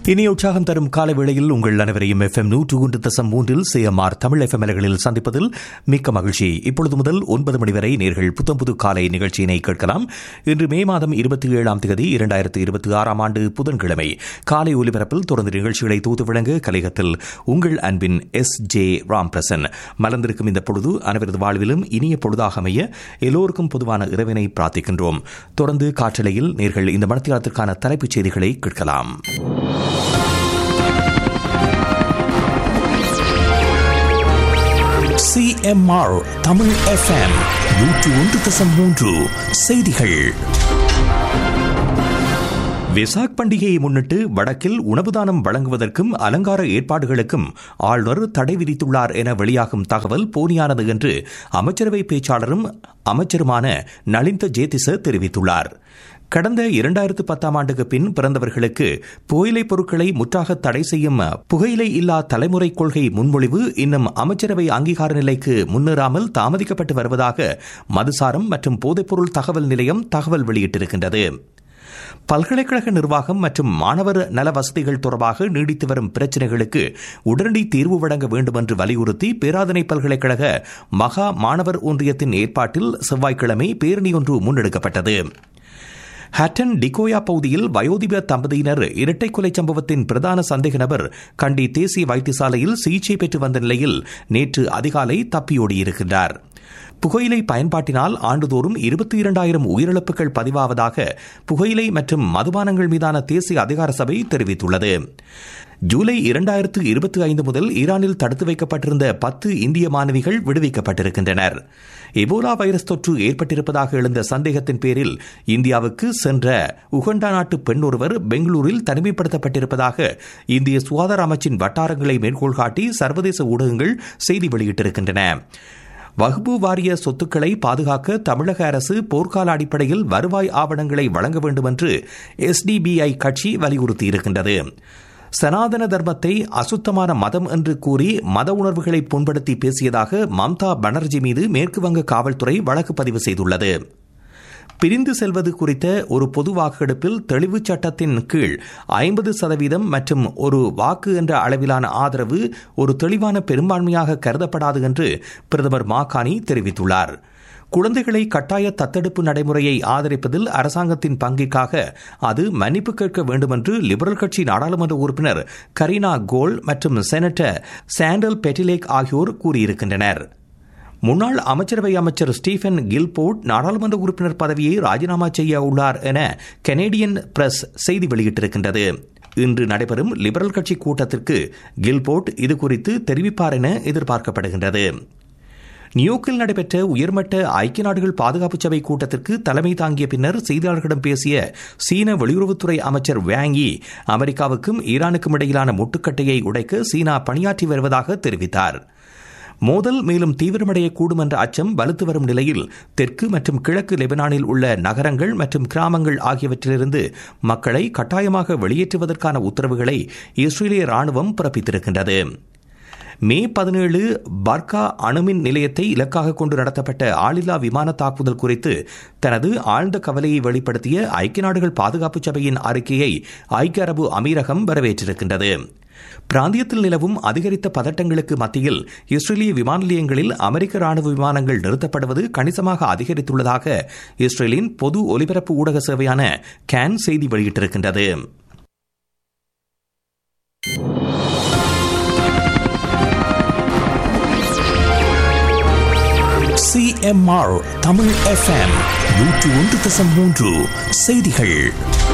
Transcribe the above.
இனி உற்சாகம் தரும் கால வேளையில் உங்கள் அனைவரையும் எஃப் எம் நூற்று ஒன்று தசம் மூன்றில் சிஎம்ஆர் தமிழ் எஃப் எம்எல்களில் சந்திப்பதில் மிக்க மகிழ்ச்சி இப்பொழுது முதல் ஒன்பது மணி வரை நேர்கள் புத்தம் புது காலை நிகழ்ச்சியினை கேட்கலாம் இன்று மே மாதம் இருபத்தி ஏழாம் தேதி இரண்டாயிரத்தி இருபத்தி ஆறாம் ஆண்டு புதன்கிழமை காலை ஒலிபரப்பில் தொடர்ந்து நிகழ்ச்சிகளை தூத்து வழங்க கலையகத்தில் உங்கள் அன்பின் எஸ் ஜே ராம்பிரசன் மலர்ந்திருக்கும் இந்த பொழுது அனைவரது வாழ்விலும் இனிய பொழுதாக அமைய எல்லோருக்கும் பொதுவான இறைவனை பிரார்த்திக்கின்றோம் தொடர்ந்து காற்றலையில் நேர்கள் இந்த மனத்தியாளத்திற்கான தலைப்புச் செய்திகளை கேட்கலாம் சிஎம்ஆர் தமிழ் எஃப்எம் நூற்று ஒன்று தசம் மூன்று செய்திகள் வெசாக் பண்டிகையை முன்னிட்டு வடக்கில் உணவு தானம் வழங்குவதற்கும் அலங்கார ஏற்பாடுகளுக்கும் ஆளுநர் தடை விதித்துள்ளார் என வெளியாகும் தகவல் போலியானது என்று அமைச்சரவை பேச்சாளரும் அமைச்சருமான நளிந்த ஜேதிச தெரிவித்துள்ளார் கடந்த இரண்டாயிரத்து பத்தாம் ஆண்டுக்கு பின் பிறந்தவர்களுக்கு புகையிலை பொருட்களை முற்றாக தடை செய்யும் புகையிலை இல்லா தலைமுறை கொள்கை முன்மொழிவு இன்னும் அமைச்சரவை அங்கீகார நிலைக்கு முன்னேறாமல் தாமதிக்கப்பட்டு வருவதாக மதுசாரம் மற்றும் போதைப்பொருள் தகவல் நிலையம் தகவல் வெளியிட்டிருக்கின்றது பல்கலைக்கழக நிர்வாகம் மற்றும் மாணவர் நல வசதிகள் தொடர்பாக நீடித்து வரும் பிரச்சினைகளுக்கு உடனடி தீர்வு வழங்க வேண்டும் என்று வலியுறுத்தி பேராதனை பல்கலைக்கழக மகா மாணவர் ஒன்றியத்தின் ஏற்பாட்டில் செவ்வாய்க்கிழமை பேரணி ஒன்று முன்னெடுக்கப்பட்டது ஹட்டன் டிகோயா பகுதியில் வயோதிப தம்பதியினர் இரட்டை கொலை சம்பவத்தின் பிரதான சந்தேக நபர் கண்டி தேசிய வைத்தியசாலையில் சிகிச்சை பெற்று வந்த நிலையில் நேற்று அதிகாலை தப்பியோடியிருக்கிறார் புகையிலை பயன்பாட்டினால் ஆண்டுதோறும் இருபத்தி இரண்டாயிரம் உயிரிழப்புகள் பதிவாவதாக புகையிலை மற்றும் மதுபானங்கள் மீதான தேசிய அதிகார சபை தெரிவித்துள்ளது ஜூலை இரண்டாயிரத்து இருபத்தி ஐந்து முதல் ஈரானில் தடுத்து வைக்கப்பட்டிருந்த பத்து இந்திய மாணவிகள் விடுவிக்கப்பட்டிருக்கின்றனர் எபோலா வைரஸ் தொற்று ஏற்பட்டிருப்பதாக எழுந்த சந்தேகத்தின் பேரில் இந்தியாவுக்கு சென்ற உகண்டா நாட்டு பெண் ஒருவர் பெங்களூரில் தனிமைப்படுத்தப்பட்டிருப்பதாக இந்திய சுகாதார அமைச்சின் வட்டாரங்களை மேற்கோள் காட்டி சர்வதேச ஊடகங்கள் செய்தி வெளியிட்டிருக்கின்றன வகுப்பு வாரிய சொத்துக்களை பாதுகாக்க தமிழக அரசு போர்க்கால அடிப்படையில் வருவாய் ஆவணங்களை வழங்க வேண்டும் என்று எஸ்டிபிஐ கட்சி வலியுறுத்தியிருக்கின்றது சனாதன தர்மத்தை அசுத்தமான மதம் என்று கூறி மத உணர்வுகளை புண்படுத்தி பேசியதாக மம்தா பானர்ஜி மீது மேற்குவங்க காவல்துறை வழக்கு பதிவு செய்துள்ளது பிரிந்து செல்வது குறித்த ஒரு பொது வாக்கெடுப்பில் தெளிவுச் சட்டத்தின் கீழ் ஐம்பது சதவீதம் மற்றும் ஒரு வாக்கு என்ற அளவிலான ஆதரவு ஒரு தெளிவான பெரும்பான்மையாக கருதப்படாது என்று பிரதமர் மாகாணி தெரிவித்துள்ளார் குழந்தைகளை கட்டாய தத்தெடுப்பு நடைமுறையை ஆதரிப்பதில் அரசாங்கத்தின் பங்கிற்காக அது மன்னிப்பு கேட்க வேண்டும் என்று லிபரல் கட்சி நாடாளுமன்ற உறுப்பினர் கரீனா கோல் மற்றும் செனட்டர் சாண்டல் பெட்டிலேக் ஆகியோர் கூறியிருக்கின்றனர் முன்னாள் அமைச்சரவை அமைச்சர் ஸ்டீஃபன் கில்போர்ட் நாடாளுமன்ற உறுப்பினர் பதவியை ராஜினாமா செய்ய உள்ளார் என கனேடியன் பிரஸ் செய்தி வெளியிட்டிருக்கின்றது இன்று நடைபெறும் லிபரல் கட்சி கூட்டத்திற்கு கில்போர்ட் இதுகுறித்து தெரிவிப்பார் என எதிர்பார்க்கப்படுகின்றது நியூயோர்க்கில் நடைபெற்ற உயர்மட்ட ஐக்கிய நாடுகள் பாதுகாப்பு சபை கூட்டத்திற்கு தலைமை தாங்கிய பின்னர் செய்தியாளர்களிடம் பேசிய சீன வெளியுறவுத்துறை அமைச்சர் வேங்கி அமெரிக்காவுக்கும் ஈரானுக்கும் இடையிலான முட்டுக்கட்டையை உடைக்க சீனா பணியாற்றி வருவதாக தெரிவித்தார் மோதல் மேலும் தீவிரமடையக்கூடும் என்ற அச்சம் வலுத்து வரும் நிலையில் தெற்கு மற்றும் கிழக்கு லெபனானில் உள்ள நகரங்கள் மற்றும் கிராமங்கள் ஆகியவற்றிலிருந்து மக்களை கட்டாயமாக வெளியேற்றுவதற்கான உத்தரவுகளை இஸ்ரேலிய ராணுவம் பிறப்பித்திருக்கின்றது மே பதினேழு பர்கா அணுமின் நிலையத்தை இலக்காக கொண்டு நடத்தப்பட்ட ஆளில்லா விமான தாக்குதல் குறித்து தனது ஆழ்ந்த கவலையை வெளிப்படுத்திய ஐக்கிய நாடுகள் பாதுகாப்பு சபையின் அறிக்கையை ஐக்கிய அரபு அமீரகம் வரவேற்றிருக்கின்றது பிராந்தியத்தில் நிலவும் அதிகரித்த பதட்டங்களுக்கு மத்தியில் இஸ்ரேலிய விமான நிலையங்களில் அமெரிக்க ராணுவ விமானங்கள் நிறுத்தப்படுவது கணிசமாக அதிகரித்துள்ளதாக இஸ்ரேலின் பொது ஒலிபரப்பு ஊடக சேவையான கேன் செய்தி வெளியிட்டிருக்கின்றது சிஎம்ஆர் தமிழ் எஃப்எம் நூற்று ஒன்று தசம் மூன்று செய்திகள்